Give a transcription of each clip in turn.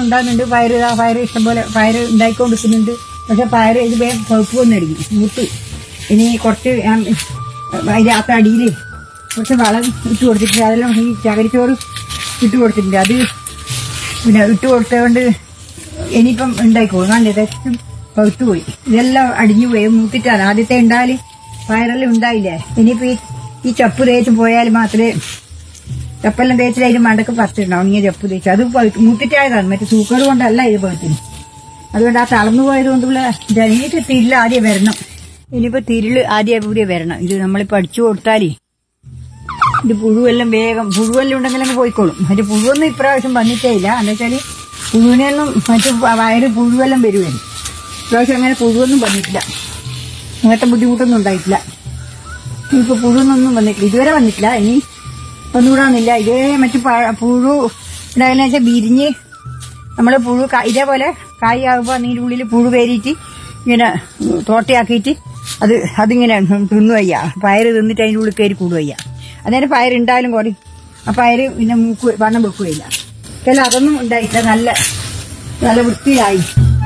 ഉണ്ടാകുന്നുണ്ട് പയർ ഇതാ പയർ ഇഷ്ടംപോലെ പയർ ഉണ്ടായിക്കൊണ്ടിരിക്കുന്നുണ്ട് പക്ഷെ പയർ ഇത് വേഗം പഴുപ്പ് വന്നിരിക്കും മൂത്ത് ഇനി കുറച്ച് ഞാൻ അതിൻ്റെ അകത്ത് അടിയിൽ കുറച്ച് വളം ഇട്ട് കൊടുത്തിട്ടുണ്ട് അതെല്ലാം ഈ ചകരിച്ചോറ് ഇട്ട് കൊടുത്തിട്ടുണ്ട് അത് പിന്നെ ഇട്ട് കൊടുത്തതുകൊണ്ട് ഇനിയിപ്പം ഉണ്ടായിക്കോളും കണ്ടേ തെറ്റും പഴുത്തു പോയി ഇതെല്ലാം അടിഞ്ഞു പോയി മൂത്തിട്ടാണ് ആദ്യത്തെ ഉണ്ടാല് പയറെല്ലാം ഉണ്ടായില്ലേ ഇനിയിപ്പോ ഈ ഈ ചപ്പ് തേച്ച് പോയാൽ മാത്രമേ ചപ്പെല്ലാം തേച്ചിട്ട് അതിന് മണ്ടക്ക് പറിച്ചിട്ടുണ്ടാവും ഉണങ്ങിയ ചപ്പ് തേച്ച് അത് പഴുത്ത് മൂത്തിട്ടായതാണ് മറ്റേ സൂക്കർ കൊണ്ടല്ല ഇത് പഴുത്തിന് അതുകൊണ്ട് ആ തളർന്നു പോയത് കൊണ്ടുള്ള ജനീറ്റ് തിരില് ആദ്യം വരണം ഇനിയിപ്പോ തിരില് ആദ്യം കൂടി വരണം ഇത് നമ്മളിപ്പോ അടിച്ചു കൊടുത്താലേ ഇത് പുഴുവെല്ലാം വേഗം പുഴുവെല്ലാം ഉണ്ടെങ്കിൽ പോയിക്കോളും മറ്റു പുഴുവൊന്നും ഇപ്രാവശ്യം വന്നിട്ടേ ഇല്ല എന്താ വെച്ചാല് പുഴുവിനെയൊന്നും മറ്റു വ- വയറ് പുഴുവെല്ലാം വരുമായിരുന്നു ഇപ്രാവശ്യം അങ്ങനെ പുഴുവൊന്നും വന്നിട്ടില്ല അങ്ങനത്തെ ബുദ്ധിമുട്ടൊന്നും ഉണ്ടായിട്ടില്ല ഇപ്പൊ പുഴുവൊന്നും വന്നിട്ടില്ല ഇതുവരെ വന്നിട്ടില്ല ഇനി ഒന്നുകൂടാന്നില്ല ഇതേ മറ്റു പഴ- പുഴു ഉണ്ടാകുന്ന വെച്ചാൽ വിരിഞ്ഞ് നമ്മള് പുഴു കാ- ഇതേപോലെ കായ് ആകുമ്പോൾ അതിൻ്റെ ഉള്ളിൽ പുഴു കയറിയിട്ട് ഇങ്ങനെ തോട്ടയാക്കിയിട്ട് അത് അതിങ്ങനെ തിന്നു വയ്യ പയറ് തിന്നിട്ട് അതിൻ്റെ ഉള്ളിൽ കയറി കൂടുവയ്യ അന്നേരം പയർ ഉണ്ടായാലും കുറേ ആ പയറ് പിന്നെ മൂക്ക് വണ്ണം വെക്കുകയില്ല അല്ല അതൊന്നും ഉണ്ടായിട്ടില്ല നല്ല നല്ല വൃത്തിയായി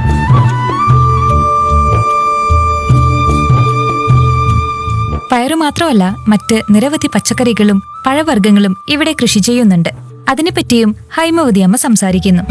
പയറു മാത്രമല്ല മറ്റ് നിരവധി പച്ചക്കറികളും പഴവർഗ്ഗങ്ങളും ഇവിടെ കൃഷി ചെയ്യുന്നുണ്ട് അതിനെപ്പറ്റിയും ഹൈമവതി അമ്മ സംസാരിക്കുന്നു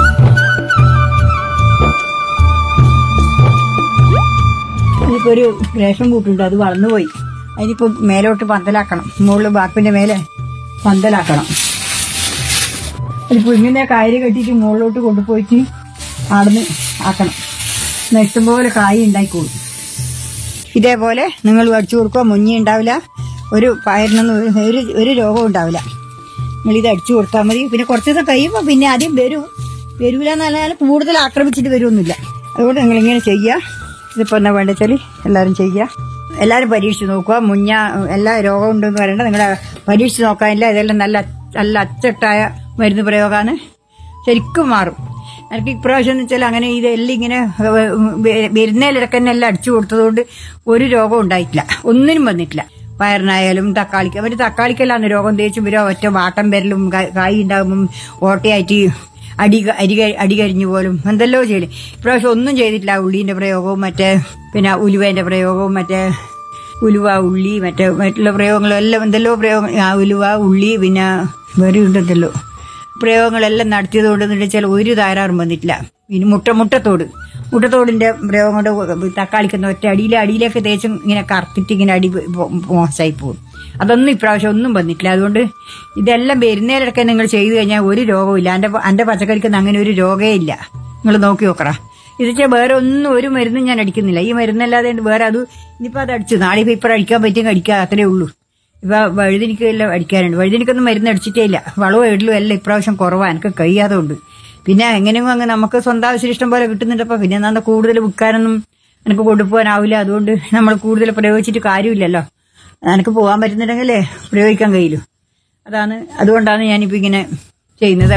ഇതിപ്പോ ഒരു റേഷൻ കൂട്ടുണ്ട് അത് വളർന്നുപോയി അതിനിപ്പോ മേലോട്ട് പന്തലാക്കണം മുകളിൽ ബാപ്പിന്റെ മേലെ പന്തലാക്കണം അതിപ്പോ ഇങ്ങനെ കയറ് കെട്ടിയിട്ട് മുകളിലോട്ട് കൊണ്ടുപോയിട്ട് ആടുന്ന് ആക്കണം എന്നാ ഇഷ്ടംപോലെ കായ് ഉണ്ടായിക്കോളും ഇതേപോലെ നിങ്ങൾ അടിച്ചു കൊടുക്കുക മുഞ്ഞി ഉണ്ടാവില്ല ഒരു പയറിനൊന്നും ഒരു- ഒരു ഒരു രോഗവും ഉണ്ടാവില്ല നിങ്ങൾ ഇത് അടിച്ചു കൊടുത്താൽ മതി പിന്നെ കുറച്ച് ദിവസം കഴിയുമ്പോൾ പിന്നെ ആദ്യം വരും വരൂല എന്നല്ലാതെ കൂടുതൽ ആക്രമിച്ചിട്ട് വരുമൊന്നുമില്ല അതുകൊണ്ട് നിങ്ങൾ ഇങ്ങനെ ചെയ്യുക ഇതിപ്പോൾ എന്താ വേണ്ട വെച്ചാൽ എല്ലാവരും ചെയ്യുക എല്ലാവരും പരീക്ഷിച്ച് നോക്കുക മുഞ്ഞ എല്ലാ രോഗം ഉണ്ടെന്ന് പറയണ്ട നിങ്ങൾ പരീക്ഷിച്ച് നോക്കാനില്ല ഇതെല്ലാം നല്ല നല്ല അച്ചട്ടായ മരുന്ന് പ്രയോഗമാണ് ശരിക്കും മാറും എനിക്ക് ഇപ്രാവശ്യം എന്ന് വെച്ചാൽ അങ്ങനെ ഇതെല്ലാം ഇങ്ങനെ വരുന്നതിലിടക്ക് തന്നെ എല്ലാം അടിച്ചു കൊടുത്തതുകൊണ്ട് ഒരു രോഗം ഉണ്ടായിട്ടില്ല ഒന്നിനും വന്നിട്ടില്ല പയറിനായാലും തക്കാളിക്ക് അവർ തക്കാളിക്കെല്ലാം രോഗം തേച്ചും വരും ഒറ്റ വാട്ടം വരലും കാ- കായ് ഉണ്ടാകുമ്പം ഓട്ടയായിട്ട് അടി ക- അരി ക- അടി കരിഞ്ഞു പോലും എന്തെല്ലോ ചെയ്യല് ഇപ്രാവശ്യം ഒന്നും ചെയ്തിട്ടില്ല ഉള്ളീന്റെ പ്രയോഗവും മറ്റേ പിന്നെ ഉലുവേന്റെ പ്രയോഗവും മറ്റേ ഉലുവ ഉള്ളി മറ്റേ മറ്റുള്ള പ്രയോഗങ്ങളും എല്ലാം എന്തെല്ലോ പ്രയോഗം ആ ഉലുവ ഉള്ളി പിന്നെ വേറെ ഉണ്ടെന്തല്ലോ പ്രയോഗങ്ങളെല്ലാം നടത്തിയത് കൊണ്ട് വെച്ചാൽ ഒരു തകരാറും വന്നിട്ടില്ല ഇനി മുട്ട മുട്ടത്തോട് മുട്ടത്തോടിന്റെ പ്രയോഗം കൊണ്ട് തക്കാളിക്കുന്ന ഒറ്റ അടിയിലെ അടിയിലേക്ക് തേച്ചും ഇങ്ങനെ കറുത്തിട്ട് ഇങ്ങനെ അടി പോ- മോശമായി പോകും അതൊന്നും ഇപ്രാവശ്യം ഒന്നും വന്നിട്ടില്ല അതുകൊണ്ട് ഇതെല്ലാം വരുന്നതിലൊക്കെ നിങ്ങൾ ചെയ്തു കഴിഞ്ഞാൽ ഒരു രോഗവും എൻ്റെ എൻ്റെ പച്ചക്കറിക്കൊന്നും അങ്ങനെ ഒരു രോഗമേ ഇല്ല നിങ്ങൾ നോക്കി നോക്കറ ഇത് വെച്ചാൽ വേറെ ഒന്നും ഒരു മരുന്നും ഞാൻ അടിക്കുന്നില്ല ഈ മരുന്നല്ലാതെ വേറെ അത് ഇനിയിപ്പോൾ അത് അടിച്ചു നാളെ ഇപ്പം ഇപ്പം അടിക്കാൻ പറ്റും അടിക്കുക അത്രേ ഉള്ളൂ ഇപ്പൊ വഴുതിനിക്കെല്ലാം അടിക്കാനുണ്ട് വഴുതിനിക്കൊന്നും മരുന്ന് അടിച്ചിട്ടേ ഇല്ല വളവും എടലും എല്ലാം ഇപ്രാവശ്യം കുറവാണ് എനിക്ക് കഴിയാതെ ഉണ്ട് പിന്നെ എങ്ങനെയും അങ്ങ് നമുക്ക് സ്വന്തം ആവശ്യം ഇഷ്ടം പോലെ കിട്ടുന്നുണ്ടപ്പോ പിന്നെ എന്താ കൂടുതൽ വിൽക്കാനൊന്നും എനിക്ക് കൊണ്ടുപോകാനാവില്ല അതുകൊണ്ട് നമ്മൾ കൂടുതൽ പ്രയോഗിച്ചിട്ട് കാര്യമില്ലല്ലോ എനിക്ക് പോകാൻ പറ്റുന്നുണ്ടെങ്കിലേ പ്രയോഗിക്കാൻ കഴിയില്ലു അതാണ് അതുകൊണ്ടാണ് ഞാനിപ്പോ ഇങ്ങനെ ചെയ്യുന്നത്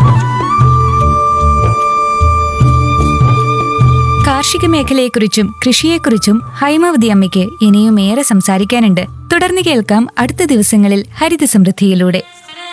കാർഷിക മേഖലയെക്കുറിച്ചും കൃഷിയെക്കുറിച്ചും ഹൈമവതി അമ്മയ്ക്ക് ഇനിയും ഏറെ സംസാരിക്കാനുണ്ട് തുടർന്ന് കേൾക്കാം അടുത്ത ദിവസങ്ങളിൽ ഹരിത സമൃദ്ധിയിലൂടെ